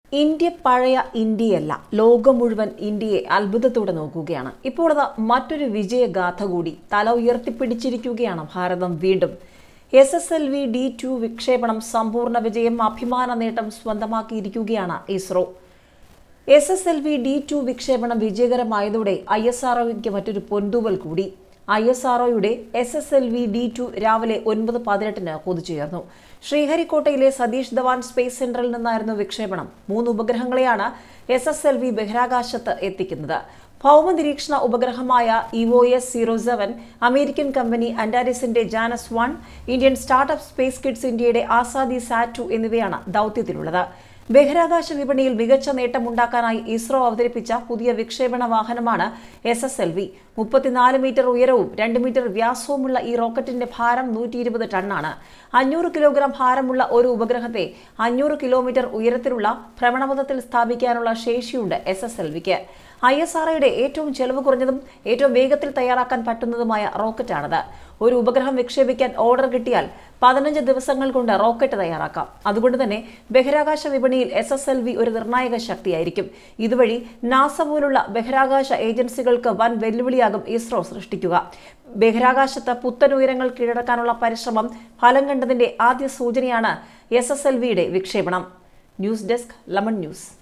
India പഴയ ഇന്ത്യയല്ല ലോകം മുഴുവൻ ഇന്ത്യയെ അത്ഭുതത്തോടെ നോക്കുകയാണ് ഇപ്പോൾ അത് മറ്റൊരു വിജയഗാഥ കൂടി തല ഉയർത്തിപ്പിടിച്ചിരിക്കുകയാണ് ഭാരതം വീണ്ടും S S L V D two വിക്ഷേപണം സമ്പൂർണ്ണ വിജയം അഭിമാന നേട്ടം സ്വന്തമാക്കിയിരിക്കുകയാണ് ISRO S S L V D two വിക്ഷേപണം വിജയകരമായതോടെ ഐ എസ് ആർ മറ്റൊരു പൊന്തൂവൽ കൂടി I S R S S L V D two രാവിലെ ഒൻപത് പതിനെട്ടിന് കുതിച്ചുയർന്നു ശ്രീഹരിക്കോട്ടയിലെ സതീഷ് ധവാൻ സ്പേസ് സെന്ററിൽ നിന്നായിരുന്നു വിക്ഷേപണം മൂന്ന് ഉപഗ്രഹങ്ങളെയാണ് എസ് എസ് എൽ വി ബഹിരാകാശത്ത് എത്തിക്കുന്നത് ഭൗമ നിരീക്ഷണ ഉപഗ്രഹമായ EO S zero seven American കമ്പനി അൻഡാരിസിന്റെ Janus one Indian startup Space Kidz ഇന്ത്യയുടെ ആസാദി സാറ്റ് ടു എന്നിവയാണ് ദൗത്യത്തിലുള്ളത് ബഹിരാകാശ വിപണിയിൽ മികച്ച നേട്ടമുണ്ടാക്കാനായി ഇസ്രോ അവതരിപ്പിച്ച പുതിയ വിക്ഷേപണ വാഹനമാണ് എസ് എസ് എൽ വി മുപ്പത്തിനാല് മീറ്റർ ഉയരവും രണ്ട് മീറ്റർ വ്യാസവുമുള്ള ഈ റോക്കറ്റിന്റെ ഭാരം നൂറ്റി ഇരുപത് ടണ്ണാണ് അഞ്ഞൂറ് കിലോഗ്രാം ഭാരമുള്ള ഒരു ഉപഗ്രഹത്തെ അഞ്ഞൂറ് കിലോമീറ്റർ ഉയരത്തിലുള്ള ഭ്രമണപഥത്തിൽ സ്ഥാപിക്കാനുള്ള ശേഷിയുണ്ട് എസ് എസ് എൽ വിക്ക് ഐ എസ് ആർഒയുടെ ഏറ്റവും ചെലവ് കുറഞ്ഞതും ഏറ്റവും വേഗത്തിൽ തയ്യാറാക്കാൻ പറ്റുന്നതുമായ റോക്കറ്റാണിത് ഒരു ഉപഗ്രഹം വിക്ഷേപിക്കാൻ ഓർഡർ കിട്ടിയാൽ പതിനഞ്ച് ദിവസങ്ങൾ കൊണ്ട് റോക്കറ്റ് തയ്യാറാക്കാം അതുകൊണ്ട് തന്നെ ബഹിരാകാശ വിപണിയിൽ എസ് എസ് എൽ വി ഒരു നിർണായക ശക്തിയായിരിക്കും ഇതുവഴി നാസ പോലുള്ള ബഹിരാകാശ ഏജൻസികൾക്ക് വൻ വെല്ലുവിളിയാകും ഇസ്രോ സൃഷ്ടിക്കുക ബഹിരാകാശത്ത് പുത്തൻ ഉയരങ്ങൾ കീഴടക്കാനുള്ള പരിശ്രമം ഫലം കണ്ടതിന്റെ ആദ്യ സൂചനയാണ് എസ് എസ് എൽ വിയുടെ വിക്ഷേപണം ന്യൂസ് ഡെസ്ക് ലമൺ ന്യൂസ്